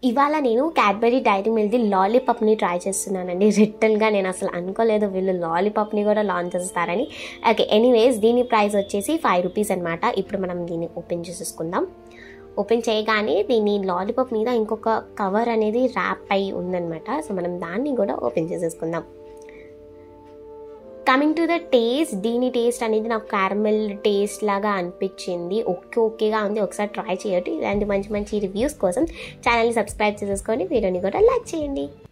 ఇవాళ నేను Cadbury Dairy మిల్క్ది లాలీపాప్ని ట్రై చేస్తున్నానండి రిటర్న్గా నేను అసలు అనుకోలేదు వీళ్ళు లాలీపాప్ని కూడా లాంచ్ చేస్తారని ఓకే ఎనీవేస్ దీని ప్రైస్ వచ్చేసి ఫైవ్ రూపీస్ అనమాట ఇప్పుడు మనం దీన్ని ఓపెన్ చేసేసుకుందాం ఓపెన్ చేయగానే దీని లాలీపాప్ మీద ఇంకొక కవర్ అనేది ర్యాప్ అయి ఉందన్నమాట సో మనం దాన్ని కూడా ఓపెన్ చేసేసుకుందాం కమింగ్ టు ద టేస్ట్ దీని టేస్ట్ అనేది నాకు క్యారమెల్ టేస్ట్ లాగా అనిపించింది ఓకే ఓకేగా ఉంది ఒకసారి ట్రై చేయొచ్చు ఇలాంటి మంచి మంచి రివ్యూస్ కోసం ఛానల్ని సబ్స్క్రైబ్ చేసేసుకొని వీడియోని కూడా లైక్ చేయండి